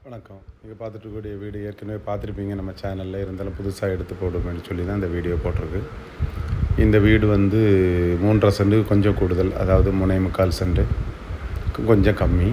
வணக்கம் நீங்கள் பார்த்துட்டு இருக்கக்கூடிய வீடு ஏற்கனவே பார்த்துருப்பீங்க நம்ம சேனலில் இருந்தாலும் புதுசாக எடுத்து போடுவேன்னு சொல்லி தான் இந்த வீடியோ போட்டிருக்கு இந்த வீடு வந்து மூன்றரை சென்ட் கொஞ்சம் கூடுதல் அதாவது முனை முக்கால் சென்ட் கொஞ்சம் கம்மி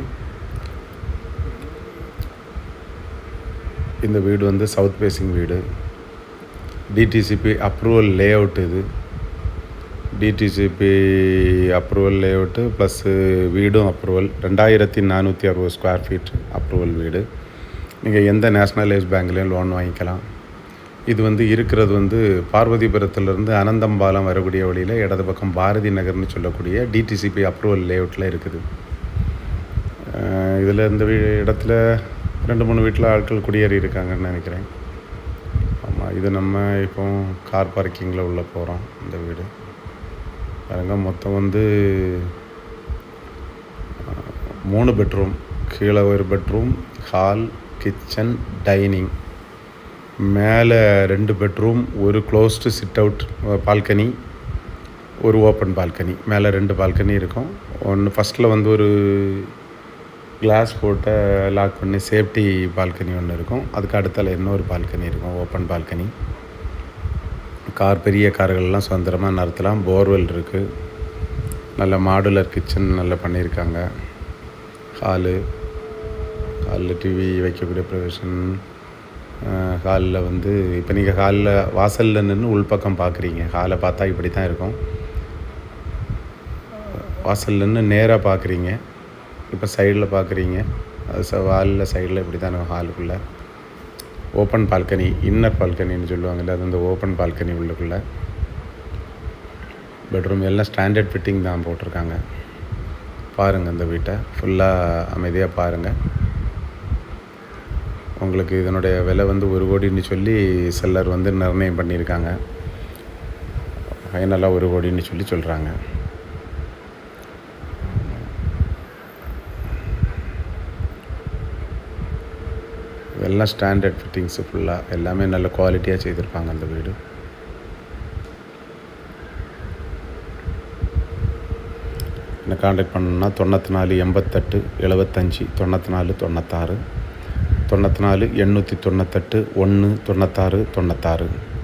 இந்த வீடு வந்து சவுத் ஃபேஸிங் வீடு டிடிசிபி அப்ரூவல் லே அவுட் இது டிடிசிபி அப்ரூவல் லேஅவுட்டு ப்ளஸ்ஸு வீடும் அப்ரூவல் ரெண்டாயிரத்தி நானூற்றி அறுபது ஸ்கொயர் ஃபீட் அப்ரூவல் வீடு நீங்கள் எந்த நேஷ்னலைஸ் பேங்க்லேயும் லோன் வாங்கிக்கலாம் இது வந்து இருக்கிறது வந்து பார்வதிபுரத்துலேருந்து அனந்தம்பாலம் வரக்கூடிய வழியில் இடது பக்கம் பாரதி நகர்னு சொல்லக்கூடிய டிடிசிபி அப்ரூவல் லேஅவுட்டில் இருக்குது இதில் இந்த வீ இடத்துல ரெண்டு மூணு வீட்டில் ஆட்கள் குடியேறி இருக்காங்கன்னு நினைக்கிறேன் ஆமாம் இது நம்ம இப்போ கார் பார்க்கிங்கில் உள்ளே போகிறோம் இந்த வீடு பாருங்க மொத்தம் வந்து அஹ், மூணு பெட்ரூம் கீழே ஒரு பெட்ரூம் ஹால் கிச்சன் டைனிங் மேலே ரெண்டு பெட்ரூம் ஒரு க்ளோஸ்டு சிட் அவுட் பால்கனி ஒரு ஓப்பன் பால்கனி மேலே ரெண்டு பால்கனி இருக்கும் ஒன்று ஃபஸ்ட்டில் வந்து ஒரு கிளாஸ் போட்ட லாக் பண்ணி சேஃப்டி பால்கனி ஒன்று இருக்கும் அதுக்கு அடுத்தால இன்னொரு பால்கனி இருக்கும் ஓப்பன் பால்கனி கார் பெரிய கார்கள்லாம் சுதந்திரமாக நிறுத்தலாம் போர்வெல் இருக்குது நல்ல மாடுலர் கிச்சன் நல்லா பண்ணியிருக்காங்க ஹாலு ஹாலில் டிவி வைக்கக்கூடிய ப்ரொவிஷன் ஹாலில் வந்து இப்போ நீங்கள் ஹாலில் வாசலில் நின்று உள்பக்கம் பார்க்குறீங்க ஹாலை பார்த்தா இப்படி தான் இருக்கும் வாசலில் நின்று நேராக பார்க்குறீங்க இப்போ சைடில் பார்க்குறீங்க அது ச வாலில் சைடில் இப்படி தான் இருக்கும் ஹாலுக்குள்ளே ஓப்பன் பால்கனி இன்னர் பால்கனின்னு சொல்லுவாங்கல்ல அது அந்த ஓப்பன் பால்கனி உள்ளுக்குள்ளே பெட்ரூம் எல்லாம் ஸ்டாண்டர்ட் ஃபிட்டிங் தான் போட்டிருக்காங்க பாருங்கள் இந்த வீட்டை ஃபுல்லாக அமைதியாக பாருங்கள் உங்களுக்கு இதனுடைய விலை வந்து ஒரு கோடின்னு சொல்லி செல்லர் வந்து நிர்ணயம் பண்ணியிருக்காங்க ஃபைனலாக ஒரு கோடின்னு சொல்லி சொல்கிறாங்க எல்லாம் ஸ்டாண்டர்ட் ஃபிட்டிங்ஸு ஃபுல்லாக எல்லாமே நல்ல குவாலிட்டியாக செய்திருப்பாங்க அந்த வீடு என்னை காண்டாக்ட் பண்ணணுன்னா தொண்ணூற்றி நாலு எண்பத்தெட்டு எழுபத்தஞ்சி தொண்ணூற்றி நாலு தொண்ணூத்தாறு தொண்ணூற்றி நாலு எண்ணூற்றி தொண்ணூத்தெட்டு ஒன்று தொண்ணூத்தாறு தொண்ணூத்தாறு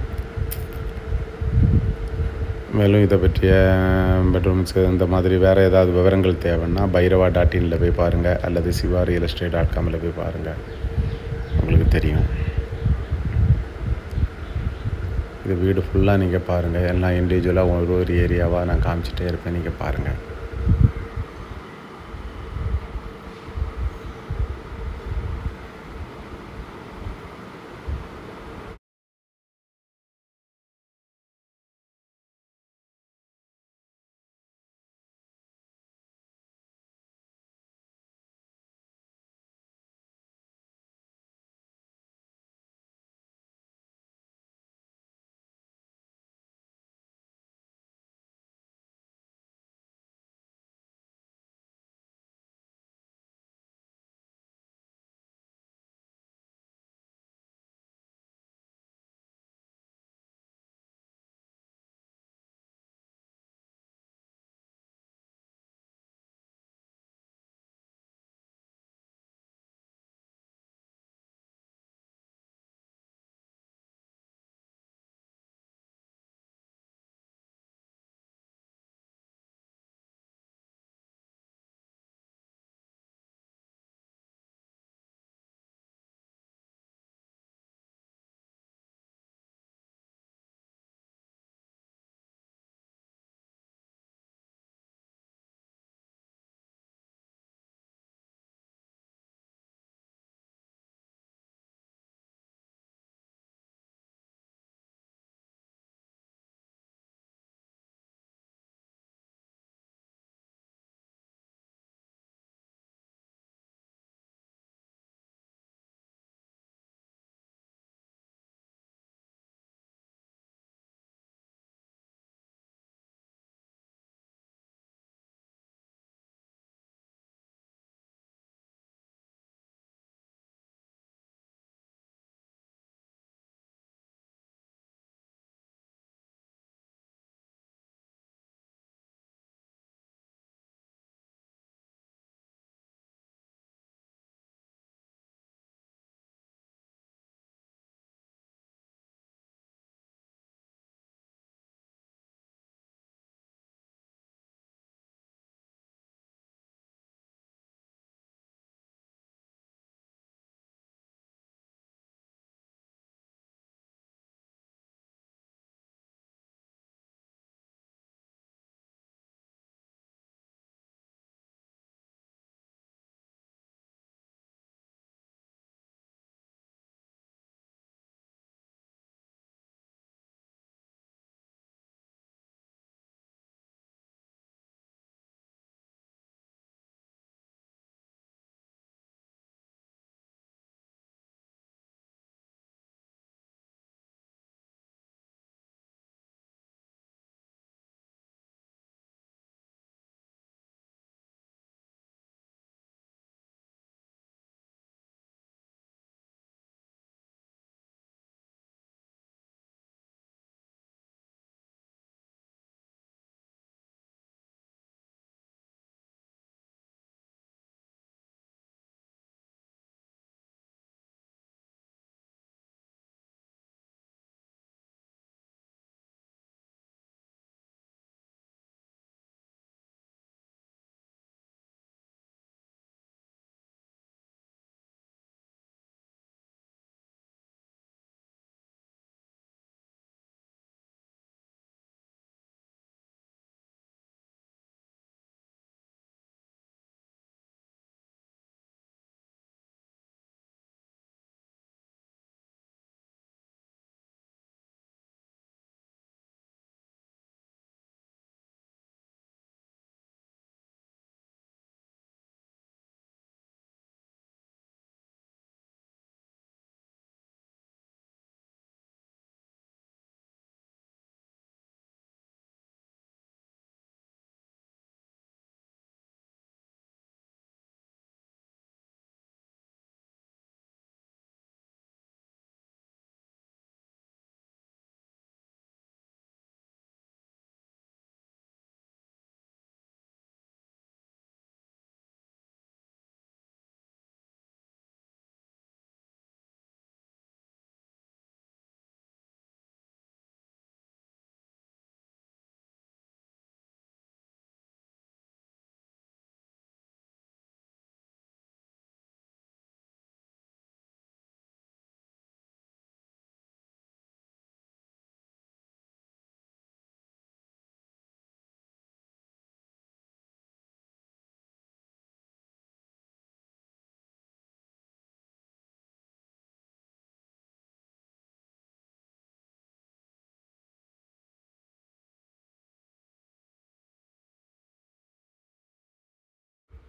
மேலும் இதை பற்றிய பெட்ரூம்ஸு இந்த மாதிரி வேறு ஏதாவது விவரங்கள் தேவைன்னா பைரவா டாட் இனில் போய் பாருங்கள் அல்லது சிவா ரியல் எஸ்டேட் டாட் காமில் போய் பாருங்கள் உங்களுக்கு தெரியும் இது வீடு ஃபுல்லாக நீங்கள் பாருங்கள் எல்லாம் இண்டிவிஜுவலாக ஒரு ஒரு ஏரியாவாக நான் காமிச்சிட்டே இருப்பேன் நீங்கள் பாருங்கள்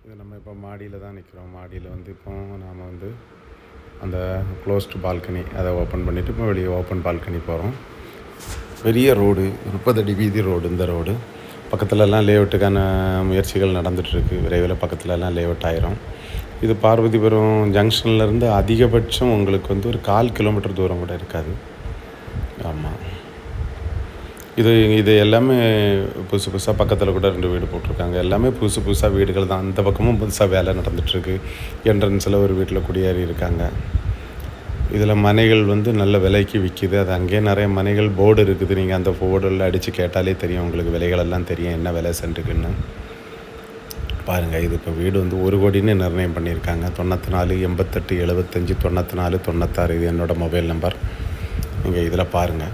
இது நம்ம இப்போ மாடியில் தான் நிற்கிறோம் மாடியில் வந்து இப்போ நாம் வந்து அந்த க்ளோஸ்டு பால்கனி அதை ஓப்பன் பண்ணிவிட்டு இப்போ வெளியே ஓப்பன் பால்கனி போகிறோம் பெரிய ரோடு முப்பது அடி வீதி ரோடு இந்த ரோடு பக்கத்துலலாம் லேஅவுட்டுக்கான முயற்சிகள் நடந்துகிட்ருக்கு விரைவில் பக்கத்துலலாம் லேஅவுட் ஆயிரும் இது பார்வதிபுரம் ஜங்ஷன்லேருந்து அதிகபட்சம் உங்களுக்கு வந்து ஒரு கால் கிலோமீட்டர் தூரம் கூட இருக்காது ஆமாம் இது இது எல்லாமே புதுசு புதுசாக பக்கத்தில் கூட ரெண்டு வீடு போட்டிருக்காங்க எல்லாமே புதுசு புதுசாக வீடுகள் தான் அந்த பக்கமும் புதுசாக வேலை நடந்துகிட்ருக்கு என்ட்ரன்ஸில் ஒரு வீட்டில் குடியேறி இருக்காங்க இதில் மனைகள் வந்து நல்ல விலைக்கு விற்கிது அது அங்கேயே நிறைய மனைகள் போர்டு இருக்குது நீங்கள் அந்த போர்டில் அடித்து கேட்டாலே தெரியும் உங்களுக்கு விலைகளெல்லாம் தெரியும் என்ன விலை சென்ட்டுக்குன்னு பாருங்கள் இது இப்போ வீடு வந்து ஒரு கோடின்னு நிர்ணயம் பண்ணியிருக்காங்க தொண்ணூற்றி நாலு எண்பத்தெட்டு எழுபத்தஞ்சி தொண்ணூற்றி நாலு தொண்ணூத்தாறு இது என்னோடய மொபைல் நம்பர் நீங்கள் இதில் பாருங்கள்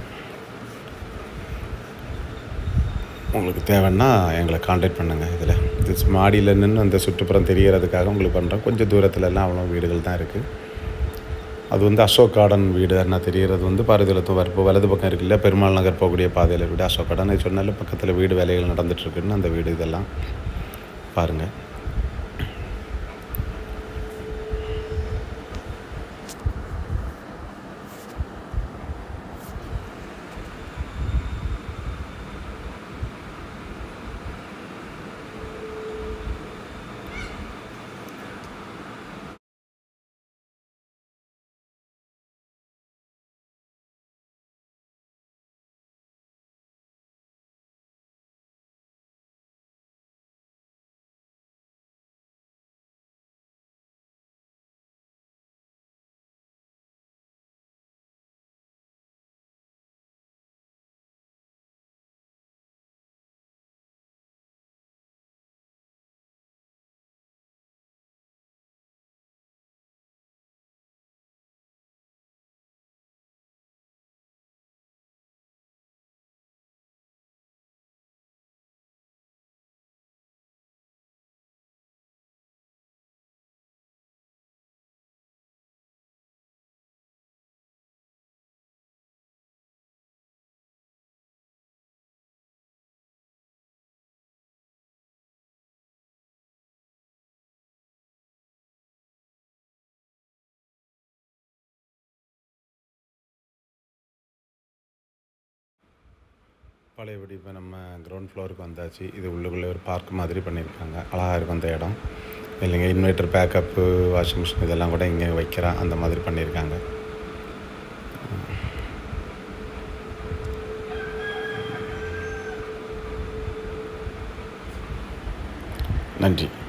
உங்களுக்கு தேவைன்னா எங்களை காண்டாக்ட் பண்ணுங்கள் இதில் இது மாடியில் நின்று அந்த சுற்றுப்புறம் தெரியறதுக்காக உங்களுக்கு பண்ணுறோம் கொஞ்சம் தூரத்துலலாம் அவ்வளோ வீடுகள் தான் இருக்குது அது வந்து அசோக் கார்டன் வீடு என்ன தெரியறது வந்து பாரதியில் வரப்பு வலது பக்கம் இருக்குல்ல பெருமாள் நகர் போகக்கூடிய பாதையில் வீடு அசோக் கார்டன் சொன்னாலும் பக்கத்தில் வீடு வேலைகள் நடந்துகிட்ருக்குன்னு அந்த வீடு இதெல்லாம் பாருங்கள் பழையபடி இப்போ நம்ம கிரவுண்ட் ஃப்ளோருக்கு வந்தாச்சு இது உள்ளுக்குள்ளே ஒரு பார்க் மாதிரி பண்ணியிருக்காங்க அழகாக இருக்கும் அந்த இடம் இல்லைங்க இன்வெர்ட்டர் பேக்கப்பு வாஷிங் மிஷின் இதெல்லாம் கூட இங்கே வைக்கிறேன் அந்த மாதிரி பண்ணியிருக்காங்க நன்றி